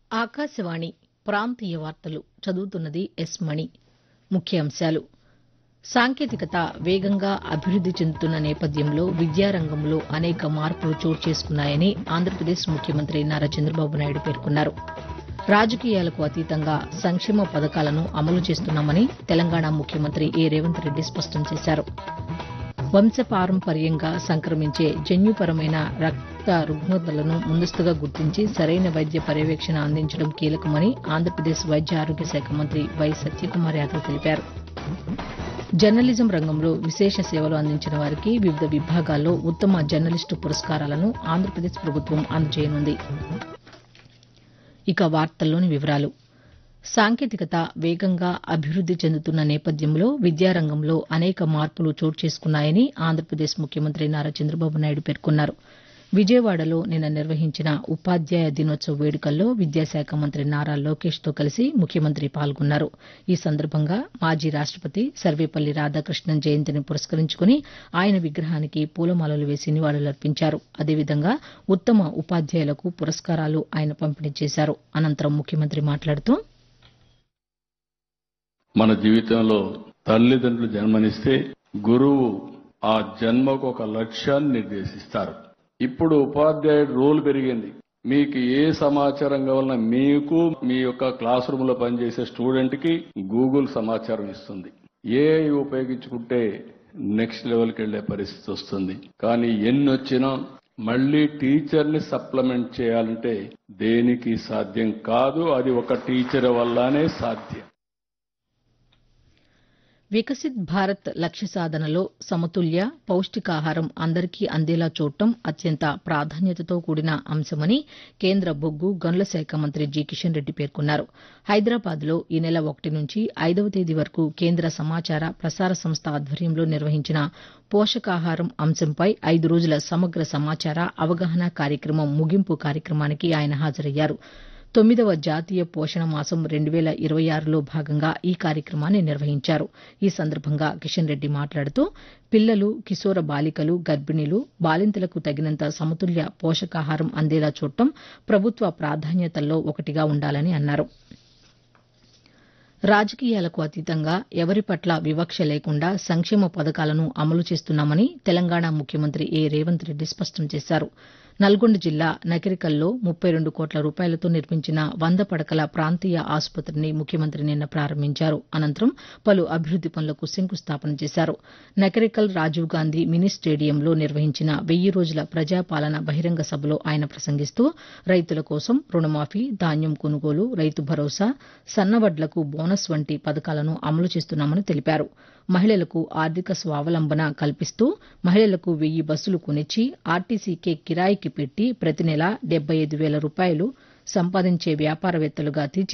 ఆకాశవాణి ప్రాంతీయ వార్తలు చదువుతున్నది ఎస్ మణి ముఖ్యాంశాలు సాంకేతికత వేగంగా అభివృద్ది చెందుతున్న నేపథ్యంలో విద్యారంగంలో అనేక మార్పులు చోటు చేసుకున్నాయని ఆంధ్రప్రదేశ్ ముఖ్యమంత్రి నారా చంద్రబాబు నాయుడు పేర్కొన్నారు రాజకీయాలకు అతీతంగా సంక్షేమ పథకాలను అమలు చేస్తున్నామని తెలంగాణ ముఖ్యమంత్రి ఏ రేవంత్ రెడ్డి స్పష్టం చేశారు వంశపారంపర్యంగా సంక్రమించే జన్యుపరమైన రక్త రుగ్మతలను ముందస్తుగా గుర్తించి సరైన వైద్య పర్యవేక్షణ అందించడం కీలకమని ఆంధ్రప్రదేశ్ వైద్య ఆరోగ్య శాఖ మంత్రి వై సత్యకుమార్ యాదవ్ తెలిపారు జర్నలిజం రంగంలో విశేష సేవలు అందించిన వారికి వివిధ విభాగాల్లో ఉత్తమ జర్నలిస్టు పురస్కారాలను ఆంధ్రప్రదేశ్ ప్రభుత్వం అందజేయనుంది ఇక వార్తల్లోని వివరాలు సాంకేతికత వేగంగా అభివృద్ది చెందుతున్న నేపథ్యంలో విద్యారంగంలో అనేక మార్పులు చోటు చేసుకున్నాయని ఆంధ్రప్రదేశ్ ముఖ్యమంత్రి నారా చంద్రబాబు నాయుడు పేర్కొన్నారు విజయవాడలో నిన్న నిర్వహించిన ఉపాధ్యాయ దినోత్సవ వేడుకల్లో విద్యాశాఖ మంత్రి నారా లోకేష్తో కలిసి ముఖ్యమంత్రి పాల్గొన్నారు ఈ సందర్భంగా మాజీ రాష్టపతి సర్వేపల్లి రాధాకృష్ణన్ జయంతిని పురస్కరించుకుని ఆయన విగ్రహానికి పూలమాలలు వేసి నివాళులర్పించారు అదేవిధంగా ఉత్తమ ఉపాధ్యాయులకు పురస్కారాలు ఆయన పంపిణీ చేశారు అనంతరం ముఖ్యమంత్రి మాట్లాడుతూ మన జీవితంలో తల్లిదండ్రులు జన్మనిస్తే గురువు ఆ జన్మకు ఒక లక్ష్యాన్ని నిర్దేశిస్తారు ఇప్పుడు ఉపాధ్యాయుడు రోల్ పెరిగింది మీకు ఏ సమాచారం కావాలన్నా మీకు మీ యొక్క క్లాస్ రూమ్ లో పనిచేసే స్టూడెంట్ కి గూగుల్ సమాచారం ఇస్తుంది ఏఐ ఉపయోగించుకుంటే నెక్స్ట్ లెవెల్కి వెళ్లే పరిస్థితి వస్తుంది కానీ ఎన్ని వచ్చినా మళ్ళీ టీచర్ ని సప్లిమెంట్ చేయాలంటే దేనికి సాధ్యం కాదు అది ఒక టీచర్ వల్లనే సాధ్యం వికసిత్ భారత్ లక్ష్య సాధనలో సమతుల్య పౌష్టికాహారం అందరికీ అందేలా చూడటం అత్యంత ప్రాధాన్యతతో కూడిన అంశమని కేంద్ర బొగ్గు గనుల శాఖ మంత్రి జి కిషన్ రెడ్డి పేర్కొన్నారు హైదరాబాద్లో ఈ నెల ఒకటి నుంచి ఐదవ తేదీ వరకు కేంద్ర సమాచార ప్రసార సంస్థ ఆధ్వర్యంలో నిర్వహించిన పోషకాహారం అంశంపై ఐదు రోజుల సమగ్ర సమాచార అవగాహన కార్యక్రమం ముగింపు కార్యక్రమానికి ఆయన హాజరయ్యారు తొమ్మిదవ జాతీయ పోషణ మాసం రెండు వేల ఇరవై ఆరులో భాగంగా ఈ కార్యక్రమాన్ని నిర్వహించారు ఈ సందర్భంగా కిషన్ రెడ్డి మాట్లాడుతూ పిల్లలు కిశోర బాలికలు గర్భిణీలు బాలింతలకు తగినంత సమతుల్య పోషకాహారం అందేలా చూడటం ప్రభుత్వ ప్రాధాన్యతల్లో ఒకటిగా ఉండాలని అన్నారు రాజకీయాలకు అతీతంగా ఎవరి పట్ల వివక్ష లేకుండా సంక్షేమ పథకాలను అమలు చేస్తున్నామని తెలంగాణ ముఖ్యమంత్రి ఏ రేవంత్ రెడ్డి స్పష్టం చేశారు నల్గొండ జిల్లా నకిరికల్లో ముప్పై రెండు కోట్ల రూపాయలతో నిర్మించిన వంద పడకల ప్రాంతీయ ఆసుపత్రిని ముఖ్యమంత్రి నిన్న ప్రారంభించారు అనంతరం పలు అభివృద్ది పనులకు శంకుస్థాపన చేశారు నకిరికల్ రాజీవ్ గాంధీ మినీ స్టేడియంలో నిర్వహించిన వెయ్యి రోజుల ప్రజాపాలన బహిరంగ సభలో ఆయన ప్రసంగిస్తూ రైతుల కోసం రుణమాఫీ ధాన్యం కొనుగోలు రైతు భరోసా సన్నవడ్లకు బోనస్ వంటి పథకాలను అమలు చేస్తున్నామని తెలిపారు మహిళలకు ఆర్థిక స్వావలంబన కల్పిస్తూ మహిళలకు వెయ్యి బస్సులు కొనిచ్చి ఆర్టీసీకే కిరాయికి పెట్టి ప్రతి నెల డెబ్బై ఐదు వేల రూపాయలు సంపాదించే వ్యాపారవేత్తలుగా తీర్చి